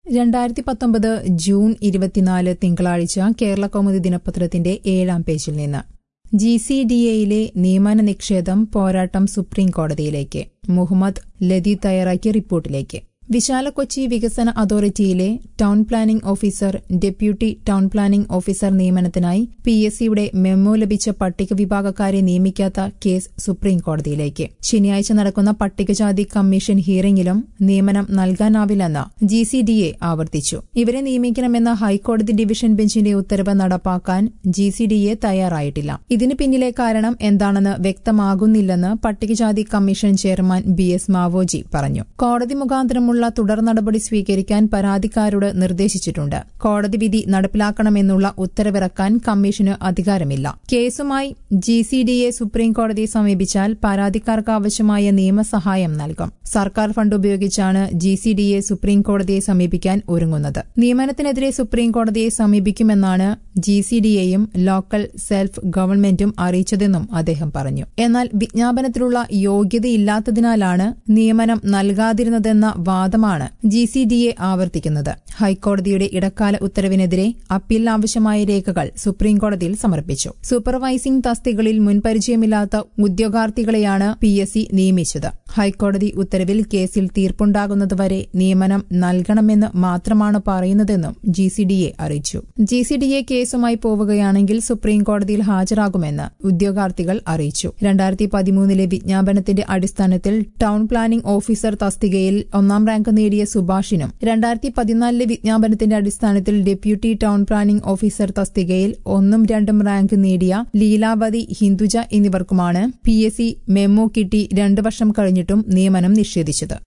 രണ്ടായിരത്തി പത്തൊമ്പത് ജൂൺ ഇരുപത്തിനാല് തിങ്കളാഴ്ച കേരള കൗമുദി ദിനപത്രത്തിന്റെ ഏഴാം പേജിൽ നിന്ന് ജി സി ഡി എയിലെ നിയമന നിക്ഷേപം പോരാട്ടം സുപ്രീം കോടതിയിലേക്ക് മുഹമ്മദ് ലതി തയ്യാറാക്കിയ റിപ്പോർട്ടിലേക്ക് വിശാല കൊച്ചി വികസന അതോറിറ്റിയിലെ town planning officer deputy town planning officer നിയമനത്തിനായി പി എസ് സിയുടെ മെമ്മോ ലഭിച്ച പട്ടിക വിഭാഗക്കാരെ നിയമിക്കാത്ത കേസ് സുപ്രീം കോടതിയിലേക്ക് ശനിയാഴ്ച നടക്കുന്ന പട്ടികജാതി കമ്മീഷൻ ഹിയറിംഗിലും നിയമനം നൽകാനാവില്ലെന്ന് ജി സി ഡി എ ആവർത്തിച്ചു ഇവരെ നിയമിക്കണമെന്ന ഹൈക്കോടതി ഡിവിഷൻ ബെഞ്ചിന്റെ ഉത്തരവ് നടപ്പാക്കാൻ ജി സി ഡി എ തയ്യാറായിട്ടില്ല ഇതിന് പിന്നിലെ കാരണം എന്താണെന്ന് വ്യക്തമാകുന്നില്ലെന്ന് പട്ടികജാതി commission chairman B S Mavoji പറഞ്ഞു കോടതി മുഖാന്തരമുള്ള തുടർ നടപടി സ്വീകരിക്കാൻ പരാതിക്കാരോട് നിർദ്ദേശിച്ചിട്ടുണ്ട് കോടതി വിധി നടപ്പിലാക്കണമെന്നുള്ള ഉത്തരവിറക്കാൻ കമ്മീഷന് അധികാരമില്ല കേസുമായി G C D A supreme കോടതിയെ സമീപിച്ചാൽ പരാതിക്കാർക്ക് ആവശ്യമായ നിയമസഹായം നൽകും സർക്കാർ ഫണ്ട് ഉപയോഗിച്ചാണ് G C D A supreme കോടതിയെ സമീപിക്കാൻ ഒരുങ്ങുന്നത് നിയമനത്തിനെതിരെ സുപ്രീം കോടതിയെ സമീപിക്കുമെന്നാണ് ജി സി ഡി എയും ലോക്കൽ സെൽഫ് ഗവൺമെന്റും അറിയിച്ചതെന്നും അദ്ദേഹം പറഞ്ഞു എന്നാൽ വിജ്ഞാപനത്തിലുള്ള യോഗ്യതയില്ലാത്തതിനാലാണ് നിയമനം നൽകാതിരുന്നതെന്ന വാദമാണ് ജി സി ഡി എ ആവർത്തിക്കുന്നത് ഹൈക്കോടതിയുടെ ഇടക്കാല ഉത്തരവിനെതിരെ അപ്പീൽ ആവശ്യമായ രേഖകൾ സുപ്രീംകോടതിയിൽ സമർപ്പിച്ചു സൂപ്പർവൈസിംഗ് തസ്തികളിൽ മുൻപരിചയമില്ലാത്ത ഉദ്യോഗാർത്ഥികളെയാണ് പി എസ് സി നിയമിച്ചത് ഹൈക്കോടതി ഉത്തരവിൽ കേസിൽ തീർപ്പുണ്ടാകുന്നതുവരെ നിയമനം നൽകണമെന്ന് മാത്രമാണ് പറയുന്നതെന്നും ജി സി ഡി എ അറിയിച്ചു ജി സി ഡി എ കേസുമായി പോവുകയാണെങ്കിൽ സുപ്രീം കോടതിയിൽ ഹാജരാകുമെന്ന് ഉദ്യോഗാർത്ഥികൾ അറിയിച്ചു രണ്ടായിരത്തി പതിമൂന്നിലെ വിജ്ഞാപനത്തിന്റെ അടിസ്ഥാനത്തിൽ ടൌൺ പ്ലാനിംഗ് ഓഫീസർ തസ്തികയിൽ ഒന്നാം റാങ്ക് നേടിയ സുഭാഷിനും രണ്ടായിരത്തി പതിനാലിലെ വിജ്ഞാപനത്തിന്റെ അടിസ്ഥാനത്തിൽ ഡെപ്യൂട്ടി ടൌൺ പ്ലാനിംഗ് ഓഫീസർ തസ്തികയിൽ ഒന്നും രണ്ടും റാങ്ക് നേടിയ ലീലാവതി ഹിന്ദുജ എന്നിവർക്കുമാണ് പി എസ് സി മെമ്മോ കിട്ടി രണ്ടു വർഷം കഴിഞ്ഞിട്ടും നിയമനം നിഷേധിച്ചത്